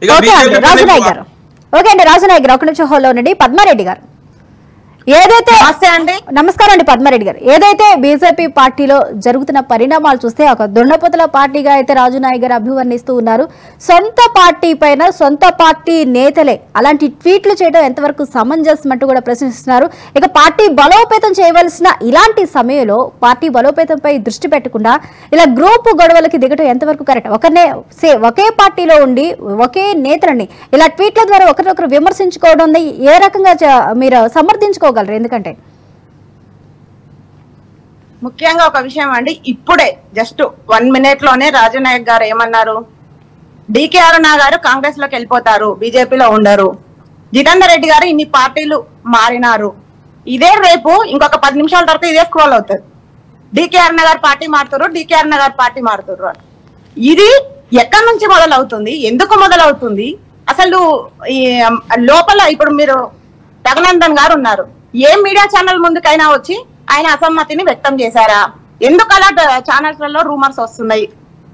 ఇక ఓకే అండి బీజేపీ రాజునాయక్ గారు ఓకే అండి రాజునాయక్ గారు ఒక నిమిషం హోల్లో ఉండండి పద్మారెడ్డి గారు ఏదైతే నమస్తే అండి నమస్కారం అండి పద్మారెడ్డి గారు ఏదైతే బీజేపీ పార్టీలో జరుగుతున్న పరిణామాలు చూస్తే ఒక దుండపోతుల పార్టీగా అయితే రాజు నాయక్ గారు అభివర్ణిస్తూ ఉన్నారు సొంత పార్టీ పైన సొంత పార్టీ నేతలే అలాంటి ట్వీట్లు చేయడం ఎంతవరకు సమంజసం అంటూ కూడా ప్రశ్నిస్తున్నారు ఇక పార్టీ బలోపేతం చేయవలసిన ఇలాంటి సమయంలో పార్టీ బలోపేతంపై దృష్టి పెట్టకుండా ఇలా గ్రూప్ గొడవలకి దిగటం ఎంతవరకు కరెక్ట్ ఒకనే సే ఒకే పార్టీలో ఉండి ఒకే నేతలని ఇలా ట్వీట్ల ద్వారా ఒకరినొకరు విమర్శించుకోవడం ఏ రకంగా చ- మీరు సమర్థించుకోగలరు ఎందుకంటే ముఖ్యంగా ఒక విషయం అండి ఇప్పుడే జస్ట్ వన్ మినిట్ లోనే రాజు నాయక్ గారు ఏమన్నారు డికే అరుణ గారు కాంగ్రెస్ లోకి వెళ్ళిపోతారు బీజేపీలో ఉండరు జితేందర్ రెడ్డి గారు ఇన్ని పార్టీలు మారినారు ఇదే రేపు ఇంకొక పది నిమిషాల తర్వాత ఇదే స్క్రోల్ అవుతుంది డికే అరుణ గారు పార్టీ మారుతారు డికే అరుణ గారు పార్టీ మారుతారు అని. ఇది ఎక్కడి నుంచి మొదలవుతుంది ఎందుకు మొదలవుతుంది అసలు ఈ um, లోపల ఇప్పుడు మీరు రఘునందన్ గారు ఉన్నారు ఏ మీడియా ఛానల్ ముందుకైనా వచ్చి ఆయన అసమ్మతిని వ్యక్తం చేశారా ఎందుకు అలా ఛానల్స్ లలో రూమర్స్ వస్తున్నాయి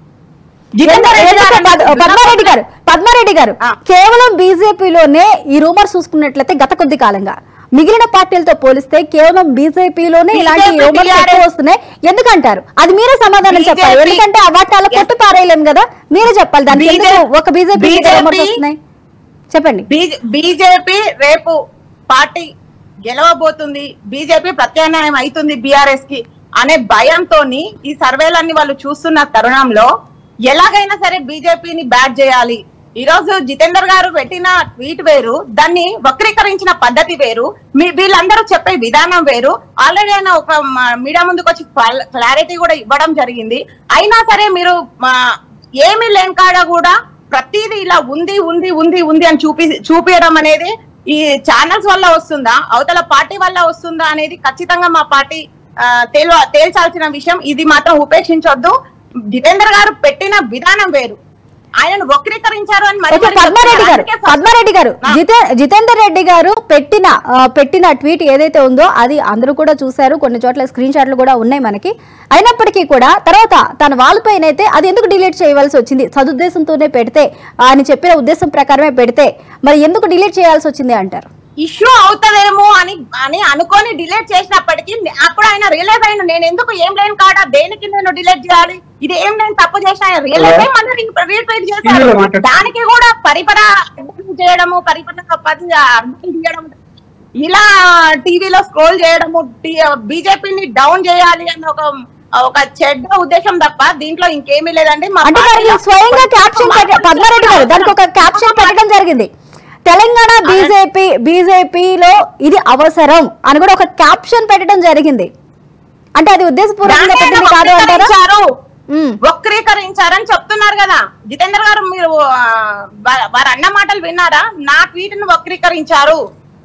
జితేందర్ రెడ్డి ఏదైతే గారు పద్- పద్మారెడ్డి గారు పద్మారెడ్డి గారు ఆ. కేవలం బీజేపీలోనే ఈ రూమర్స్ చూసుకున్నట్లయితే గత కొద్ది కాలంగా మిగిలిన పార్టీలతో పోలిస్తే కేవలం బీజేపీలోనే ఇలాంటి BJP, రూమర్స్ ఎక్కువ TRS. వస్తున్నాయి ఎందుకంటారు అది మీరే సమాధానం చెప్పాలి BJP, ఎందుకంటే ఆ వాటి అలా కొట్టు పారేయలేం కదా మీరే చెప్పాలి దానికి ఎందుకు BJP, ఒక బీజేపీ రూమర్స్ వస్తున్నాయి చెప్పండి బీజేపీ రేపు పార్టీ గెలవబోతుంది బీజేపీ ప్రత్యామ్నాయం అవుతుంది బీఆర్ఎస్ కి అనే భయంతో ఈ సర్వేలన్నీ వాళ్ళు చూస్తున్న తరుణంలో ఎలాగైనా సరే బీజేపీని బ్యాట్ చేయాలి ఈ రోజు జితేందర్ గారు పెట్టిన ట్వీట్ వేరు దాన్ని వక్రీకరించిన పద్ధతి వేరు మీ వీళ్ళందరూ చెప్పే విధానం వేరు ఆల్రెడీ ఆయన ఒక మ- మీడియా ముందుకు వచ్చి క్లారిటీ కూడా ఇవ్వడం జరిగింది అయినా సరే మీరు మా, ఏమీ లేని కాడ కూడా ప్రతిదీ ఇలా ఉంది ఉంది ఉంది ఉంది అని చూపి చూపించడం అనేది ఈ ఛానల్స్ వల్ల వస్తుందా అవతల పార్టీ వల్ల వస్తుందా అనేది ఖచ్చితంగా మా పార్టీ ఆ, తేల్వ తేల్చాల్సిన విషయం ఇది మాత్రం ఉపేక్షించొద్దు జితేందర్ గారు పెట్టిన విధానం వేరు ఆయనను వక్రీకరించారు అని మరి ఓకే మరి పద్మారెడ్డి గారు అందుకే first- పద్మారెడ్డి గారు ఆ. జితే జితేందర్ రెడ్డి గారు పెట్టిన ఆ, పెట్టిన ట్వీట్ ఏదైతే ఉందో అది అందరూ కూడా చూశారు కొన్ని చోట్ల స్క్రీన్ షాట్లు కూడా ఉన్నాయి మనకి అయినప్పటికీ కూడా తర్వాత తన వాళ్ళపైన అయితే అది ఎందుకు డిలీట్ చేయవలసి వచ్చింది సదుద్దేశంతోనే పెడితే ఆయన చెప్పిన ఉద్దేశం ప్రకారమే పెడితే మరి ఎందుకు డిలీట్ చేయాల్సి వచ్చింది అంటారు ఇష్యూ అవుతదేమో అని అని అనుకొని డిలీట్ చేసినప్పటికీ నే- అప్పుడు ఆయన రియలైజ్ అయిన నేను ఎందుకు ఏం లేని కాడా దేనికి నేను డిలీట్ చేయాలి ఇది ఏం నేను తప్పు చేసిన ఆయన రియలైజ్ అయ్యి మళ్ళీ రీట్వీట్ చేశారు ఇందులో మాట్లాడు. దానికి కూడా పరిపర అర్థం చేయడము పరిపర పది అర్థం చేయడం ఇలా టీవీలో స్క్రోల్ చేయడము బీజేపీని డౌన్ చేయాలి అన్న ఒక ఒక చెడ్డ ఉద్దేశం తప్ప దీంట్లో ఇంకేమీ లేదండి మా అంటే పార్టీ దానికి స్వయంగా క్యాప్షన్ పెట్ట- పద్మారెడ్డి గారు దానికి ఒక క్యాప్షన్ పెట్టడం జరిగింది తెలంగాణ బీజేపీ బీజేపీలో ఇది అవసరం అని కూడా ఒక క్యాప్షన్ పెట్టడం జరిగింది అంటే అది ఉద్దేశపూర్వకంగా దాన్నే పెట్టింది కాదు అంటారా వక్రీకరించారు. ఉమ్. వక్రీకరించారని చెప్తున్నారు కదా జితేందర్ గారు మీరు ఆ, వా- వారు అన్న మాటలు విన్నారా నా ట్వీట్ ను వక్రీకరించారు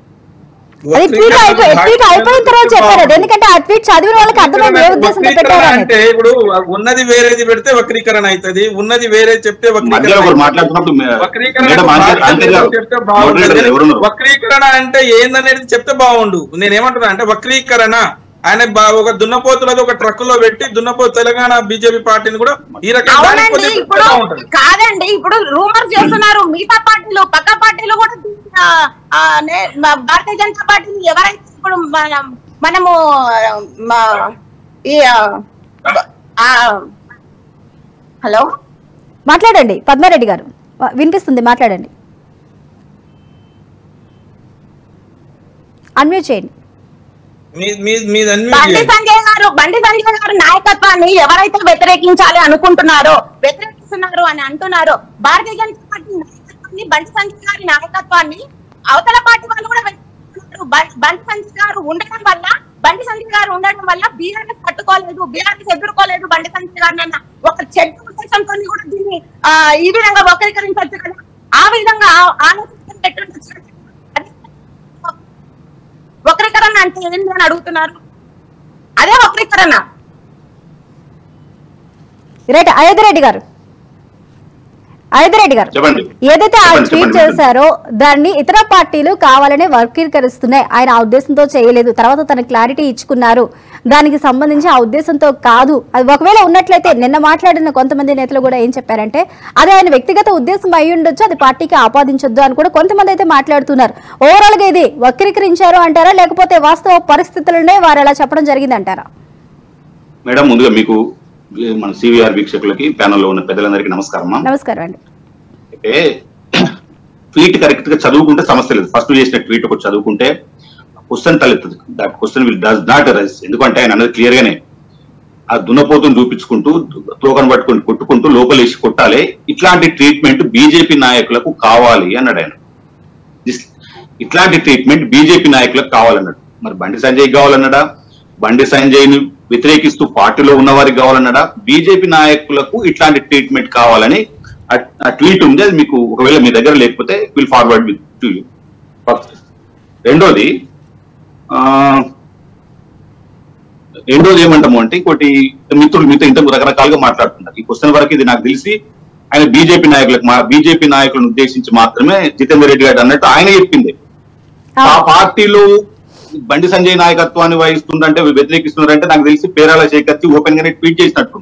అది ట్వీట్ అయిపోయి ట్వీట్ అయిపోయిన తర్వాత చెప్పారు అది ఎందుకంటే ఆ ట్వీట్ చదివిన వాళ్ళకి అర్థమైంది ఏ ఉద్దేశంతో వక్రీకరణ పెట్టారు అనేది అంటే ఇప్పుడు ఉన్నది వేరేది పెడితే వక్రీకరణ అవుతుంది ఉన్నది వేరే చెప్తే మధ్యలో వక్రీకరణ ఒకరు అవుతది. మాట్లాడుతున్నప్పుడు మే- వక్రీకరణ మేడం ఆన్సర్- ఆన్సర్ గారు, చెప్తే బాగుంటుంది మోడరేటర్ ఎవరున్నారు? వక్రీకరణ అంటే ఏందనేది చెప్తే బాగుండు నేను ఏమంటున్నా అంటే వక్రీకరణ ఆయన బా- ఒక దున్నపోతులది ఒక ట్రక్ లో పెట్టి దున్నపోతు తెలంగాణ బీజేపీ పార్టీని కూడా ఈ రకంగా దానికి అవునండి కొద్దిగా ఇప్పుడు బాగుంటది. కాదండి ఇప్పుడు రూమర్ చేస్తున్నారు మిగతా పార్టీలు పక్క పార్టీలు కూడా ఆ, ఆ, నే- మా భారతీయ జనతా పార్టీని ఎవరైతే ఇప్పుడు మనం మనము మా ఈ ఆ, ఆ, హలో మాట్లాడండి పద్మారెడ్డి గారు వినిపిస్తుంది మాట్లాడండి అన్మ్యూట్ చేయండి మీ- మీ- మీది అన్ని బండి సంజయ్ గారు బండి సంజయ్ గారు నాయకత్వాన్ని ఎవరైతే వ్యతిరేకించాలి అనుకుంటున్నారో వ్యతిరేకిస్తున్నారు అని అంటున్నారో భారతీయ జనతా పార్టీ నాయకత్వాన్ని బండి సంజయ్ గారి నాయకత్వాన్ని అవతల పార్టీ వాళ్ళు కూడా వ్యతిరేకిస్తున్నారు బం- బండి సంజయ్ గారు ఉండడం వల్ల బండి సంజయ్ గారు ఉండడం వల్ల బీఆర్ఎస్ పట్టుకోలేదు బీఆర్ఎస్ ఎదుర్కోలేదు బండి సంజయ్ గారిని అన్న ఒక చెడ్డ ఉద్దేశంతో కూడా దీన్ని ఆ, ఈ విధంగా వక్రీకరించవచ్చు కదా ఆ విధంగా ఆ- ఆలోచించడం పెట్టుండొచ్చు కదా. అది వక్రీకరణ అంటే ఏంటి అని అడుగుతున్నారు అదే వక్రీకరణ రైట్ అయోధ్యరెడ్డి గారు అయోధ్యరెడ్డి గారు చెప్పండి ఏదైతే ఆయన చెప్పండి, ట్వీట్ చెప్పండి, చేశారో దాన్ని ఇతర పార్టీలు కావాలనే వర్గీకరిస్తున్నాయి ఆయన ఆ ఉద్దేశంతో చేయలేదు తర్వాత తన క్లారిటీ ఇచ్చుకున్నారు దానికి సంబంధించి ఆ ఉద్దేశంతో కాదు అది ఒకవేళ ఉన్నట్లయితే నిన్న మాట్లాడిన కొంతమంది నేతలు కూడా ఏం చెప్పారంటే అది ఆయన వ్యక్తిగత ఉద్దేశం అయి ఉండొచ్చు అది పార్టీకి ఆపాదించొద్దు అని కూడా కొంతమంది అయితే మాట్లాడుతున్నారు ఓవరాల్ గా ఇది వక్రీకరించారు అంటారా లేకపోతే వాస్తవ పరిస్థితులనే వారు అలా చెప్పడం జరిగింది అంటారా మేడం ముందుగా మీకు ఏ, మన సివిఆర్ వీక్షకులకి ప్యానల్లో ఉన్న పెద్దలందరికీ నమస్కారం అమ్మా. నమస్కారం అండి అయితే ట్వీట్ కరెక్ట్ గా చదువుకుంటే సమస్య లేదు ఫస్ట్ చేసిన ట్వీట్ ఒకటి చదువుకుంటే క్వశ్చన్ తలెత్తదు that question will does not rise ఎందుకంటే ఆయన అన్నది క్లియర్ గానే ఆ దున్నపోతును చూపించుకుంటూ తోకను పట్టుకొని కొట్టుకుంటూ లోపలేసి కొట్టాలి ఇట్లాంటి ట్రీట్మెంట్ బీజేపీ నాయకులకు కావాలి అన్నాడు ఆయన This- ఇట్లాంటి ట్రీట్మెంట్ బీజేపీ నాయకులకు కావాలన్నాడు మరి బండి సంజయ్ కావాలన్నాడా బండి సంజయ్ ని వ్యతిరేకిస్తూ పార్టీలో ఉన్న వారికి కావాలన్నాడా బీజేపీ నాయకులకు ఇట్లాంటి ట్రీట్మెంట్ కావాలని ఆ- ఆ ట్వీట్ ఉంది అది మీకు ఒకవేళ మీ దగ్గర లేకపోతే will forward with to you రెండోది ఆ, రెండోది ఏమంటాము అంటే ఇంకోటి మిత్రులు మీతో ఇంత రకరకాలుగా మాట్లాడుతున్నారు ఈ క్వశ్చన్ వరకు ఇది నాకు తెలిసి ఆయన బీజేపీ నాయకులకు మా బీజేపీ నాయకులను ఉద్దేశించి మాత్రమే జితేందర్ రెడ్డి గారు అన్నట్టు ఆయన చెప్పింది ఆ పార్టీలో బండి సంజయ్ నాయకత్వాన్ని వహిస్తుందంటే వ్యతిరేకిస్తున్నారంటే నాకు తెలిసి పేరాల శేఖర్జీ ఓపెన్ గానే ట్వీట్ చేసినట్టు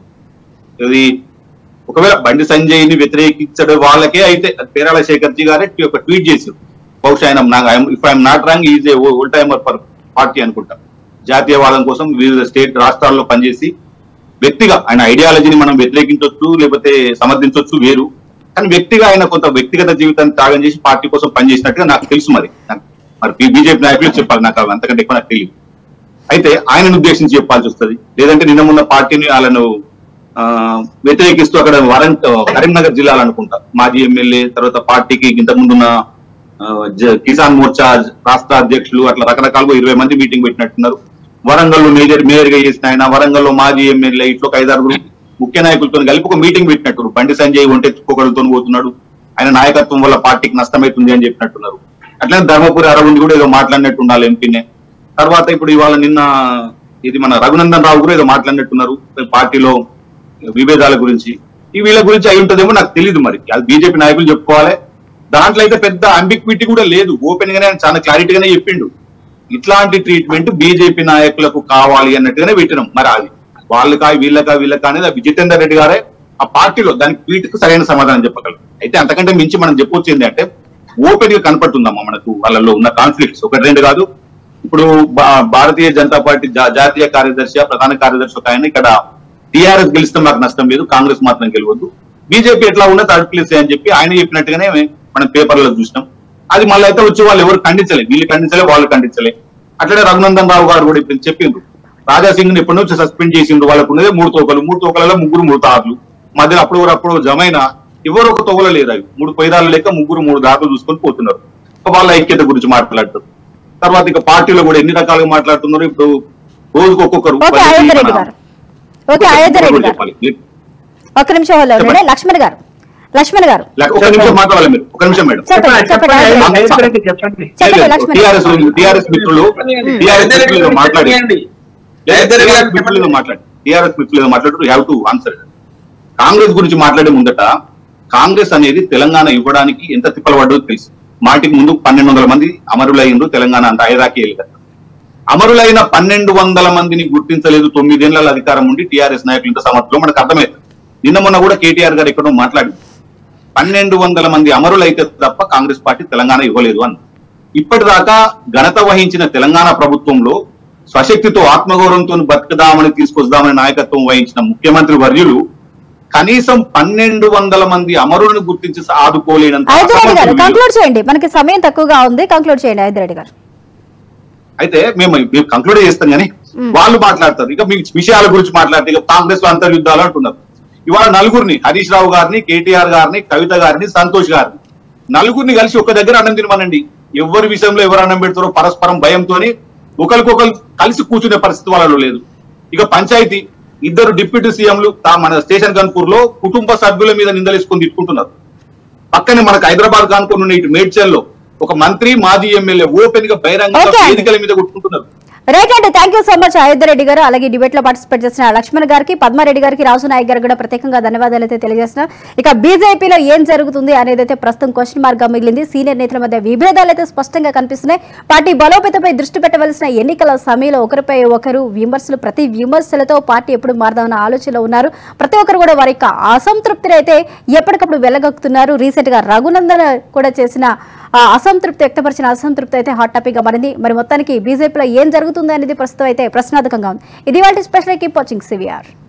ఇది ఒకవేళ బండి సంజయ్ ని వ్యతిరేకించడం వాళ్ళకే అయితే అది పేరాల శేఖర్జీ గారే ఒక ట్వీట్ చేశారు బహుశా ఆయన నాకు if I'm not wrong is a old timer for party అనుకుంటా జాతీయవాదం కోసం వివిధ స్టేట్ రాష్ట్రాల్లో పనిచేసి వ్యక్తిగా ఆయన ఐడియాలజీని మనం వ్యతిరేకించవచ్చు లేకపోతే సమర్థించవచ్చు వేరు కానీ వ్యక్తిగా ఆయన కొంత వ్యక్తిగత జీవితాన్ని త్యాగం చేసి పార్టీ కోసం పనిచేసినట్టుగా నాకు తెలుసు మరి నాకు- మరి బీజేపీ నాయకులు చెప్పాలి నాకు అవి అంతకంటే ఎక్కువ నాకు తెలియదు అయితే ఆయనను ఉద్దేశించి చెప్పాల్సి వస్తుంది లేదంటే నిన్న మొన్న పార్టీని వాళ్ళను ఆ, వ్యతిరేకిస్తూ అక్కడ వరం కరీంనగర్ జిల్లాలో అనుకుంటా మాజీ ఎమ్మెల్యే తర్వాత పార్టీకి ఇంతకుముందున్న ఆ, జ- కిసాన్ మోర్చా రాష్ట్ర అధ్యక్షులు అట్లా రకరకాలుగా ఇరవై మంది మీటింగ్ పెట్టినట్టున్నారు వరంగల్ లో మేజర్ మేయర్ గా చేసిన ఆయన వరంగల్ లో మాజీ ఎమ్మెల్యే ఇట్లా ఒక ఐదారుగురు ముఖ్య నాయకులతో కలిపి ఒక మీటింగ్ పెట్టినట్టు బండి సంజయ్ ఒంటెత్తుకోగలతో పోతున్నాడు ఆయన నాయకత్వం వల్ల పార్టీకి నష్టమవుతుంది అని చెప్పినట్టున్నారు అట్లనే ధర్మపురి అరవింద్ కూడా ఏదో మాట్లాడినట్టు ఉండాలి ఎంపీనే తర్వాత ఇప్పుడు ఇవాళ నిన్న ఇది మన రఘునందన్ రావు కూడా ఏదో మాట్లాడినట్టున్నారు పార్టీలో విభేదాల గురించి ఈ వీళ్ళ గురించి అయి ఉంటుందేమో నాకు తెలియదు మరి అది బీజేపీ నాయకులు చెప్పుకోవాలి దాంట్లో అయితే పెద్ద అంబిక్విటీ కూడా లేదు ఓపెన్ గానే ఆయన చాలా క్లారిటీగానే చెప్పిండు ఇట్లాంటి ట్రీట్మెంట్ బీజేపీ నాయకులకు కావాలి అన్నట్టుగానే పెట్టినాం మరి అది వాళ్ళకా వీళ్ళకా వీళ్ళకా అనేది ఆ జితేందర్ రెడ్డి గారే ఆ పార్టీలో దానికి ట్వీట్ కు సరైన సమాధానం చెప్పగలరు అయితే అంతకంటే మించి మనం చెప్పొచ్చు ఏంటంటే ఓపెన్ గా కనపడుతుందమ్మా మనకు వాళ్ళలో ఉన్న కాన్ఫ్లిక్ట్స్ ఒకటి రెండు కాదు ఇప్పుడు భా- భారతీయ జనతా పార్టీ జా- జాతీయ కార్యదర్శి ప్రధాన కార్యదర్శి ఒక ఆయన ఇక్కడ టీఆర్ఎస్ గెలిస్తే మాకు నష్టం లేదు కాంగ్రెస్ మాత్రం గెలవద్దు బీజేపీ ఎట్లా ఉన్నా థర్డ్ ప్లేస్ అని చెప్పి ఆయన చెప్పినట్టుగానే మనం పేపర్లో చూసినాం అది మళ్ళీ అయితే వచ్చి వాళ్ళు ఎవరు ఖండించలే వీళ్ళు ఖండించలే వాళ్ళు ఖండించలే అట్లనే రఘునందన్ రావు గారు కూడా ఇప్పుడు చెప్పిండ్రు రాజా సింగ్ ని ఎప్పటి నుంచి సస్పెండ్ చేసిండ్రు వాళ్ళకు ఉన్నదే మూడు తోకలు మూడు తోకలలో ముగ్గురు మూడు తార్లు మధ్యలో అప్పుడు అప్పుడు జమైన ఎవరు ఒక తోకలో లేరు అవి మూడు పైదాలు లేక ముగ్గురు మూడు దారులు చూసుకొని పోతున్నారు వాళ్ళ ఐక్యత గురించి మాట్లాడతారు తర్వాత ఇక పార్టీలో కూడా ఎన్ని రకాలుగా మాట్లాడుతున్నారు ఇప్పుడు రోజుకు ఒక్కొక్కరు ఓకే అయోధ్య రెడ్డి గారు ఓకే అయోధ్య రెడ్డి గారు చెప్పాలి ఒక్క నిమిషం హోల్డ్ అవ్వండి. చెప్పండి. లక్ష్మణ్ గారు లక్ష్మణ్ గారు లేక- ఒక నిమిషం మాట్లాడాలి మీరు ఒక నిమిషం మేడం చెప్పండి చెప్పండి అయోధ్య రెడ్డి గారు. చెప్పండి చెప్పండి చెప్పండి లక్ష్మణ్ గారు. టిఆర్ఎస్ టిఆర్ఎస్ మిత్రులు టిఆర్ఎస్ మిత్రులు మాట్లాడి టిఆర్ఎస్ మిత్రులు మాట్లాడి టిఆర్ఎస్ మిత్రులు మాట్లాడుతూ హ్యావ్ టు ఆన్సర్ కాంగ్రెస్ గురించి మాట్లాడే ముందట కాంగ్రెస్ అనేది తెలంగాణ ఇవ్వడానికి ఎంత తిప్పలు పడ్డో తెలుసు మాటికి ముందు పన్నెండు వందల మంది అమరులయ్యిండ్రు తెలంగాణ అంత ఐదాకి వెళ్ళారు అమరులైన పన్నెండు వందల మందిని గుర్తించలేదు తొమ్మిదేళ్ల అధికారం ఉండి టీఆర్ఎస్ నాయకులు ఇంత సమర్థంలో మనకు అర్థమైంది నిన్న మొన్న కూడా కేటీఆర్ గారు ఎక్కడో మాట్లాడి పన్నెండు వందల మంది అమరులైతే తప్ప కాంగ్రెస్ పార్టీ తెలంగాణ ఇవ్వలేదు అని ఇప్పటిదాకా ఘనత వహించిన తెలంగాణ ప్రభుత్వంలో స్వశక్తితో ఆత్మగౌరవంతో బతుకుదామని తీసుకొద్దామని నాయకత్వం వహించిన ముఖ్యమంత్రి వర్యులు కనీసం పన్నెండు వందల మంది అమరులను గుర్తించి ఆదుకోలేనంత అయోధ్య రెడ్డి గారు అసమర్థులు వీళ్ళు. కంక్లూడ్ చేయండి మనకి సమయం తక్కువగా ఉంది కంక్లూడ్ చేయండి అయోధ్య రెడ్డి గారు అయితే మేము మేము కంక్లూడ్ చేస్తాం కానీ వాళ్ళు మాట్లాడతారు ఇక మీ విషయాల గురించి మాట్లాడితే ఇక కాంగ్రెస్ లో అంతర్యుద్ధాలు అంటున్నారు ఇవాళ నలుగురిని హరీష్ రావు గారిని కేటీఆర్ గారిని కవిత గారిని సంతోష్ గారిని నలుగురిని కలిసి ఒక దగ్గర అన్నం తినమనండి ఎవరి విషయంలో ఎవరు అన్నం పెడతారో పరస్పరం భయంతోని ఒకరికొకరు కలిసి కూర్చునే పరిస్థితి వాళ్ళలో లేదు ఇక పంచాయతీ ఇద్దరు డిప్యూటీ సీఎంలు తా- మన స్టేషన్ కన్పూర్ లో కుటుంబ సభ్యుల మీద నిందలేసుకొని తిట్టుకుంటున్నారు పక్కనే మనకు హైదరాబాద్ కానుకొని ఉన్న ఇటు మేడ్చల్ లో ఒక మంత్రి మాజీ ఎమ్మెల్యే ఓపెన్ గా బహిరంగ Okay. వేదికల మీద కొట్టుకుంటున్నారు రైట్ అండి thank you so much Ayodhya Reddy గారు అలాగే డిబేట్ లో పార్టిసిపేట్ చేసిన లక్ష్మణ్ గారికి పద్మారెడ్డి గారికి రాజు నాయక్ గారికి కూడా ప్రత్యేకంగా ధన్యవాదాలు అయితే తెలియజేస్తున్నారు ఇక బీజేపీలో ఏం జరుగుతుంది అనేది అయితే ప్రస్తుతం క్వశ్చన్ మార్క్ గా మిగిలింది సీనియర్ నేతల మధ్య విభేదాలు అయితే స్పష్టంగా కనిపిస్తున్నాయి పార్టీ బలోపేతపై దృష్టి పెట్టవలసిన ఎన్నికల సమయంలో ఒకరిపై ఒకరు విమర్శలు ప్రతి విమర్శలతో పార్టీ ఎప్పుడు మారదామన్న ఆలోచనలో ఉన్నారు ప్రతి ఒక్కరు కూడా వారి యొక్క అసంతృప్తిని అయితే ఎప్పటికప్పుడు వెళ్ళగక్కుతున్నారు రీసెంట్ గా రఘునందన్ కూడా చేసిన ఆ అసంతృప్తి వ్యక్తపరిచిన అసంతృప్తి అయితే హాట్ టాపిక్ గా మారింది మరి మొత్తానికి బీజేపీలో ఏం జరుగుతుంది అనేది ప్రస్తుతం అయితే ప్రశ్నార్థకంగా ఉంది ఇది వాళ్ళ స్పెషల్ కీప్ వాచింగ్ సివిఆర్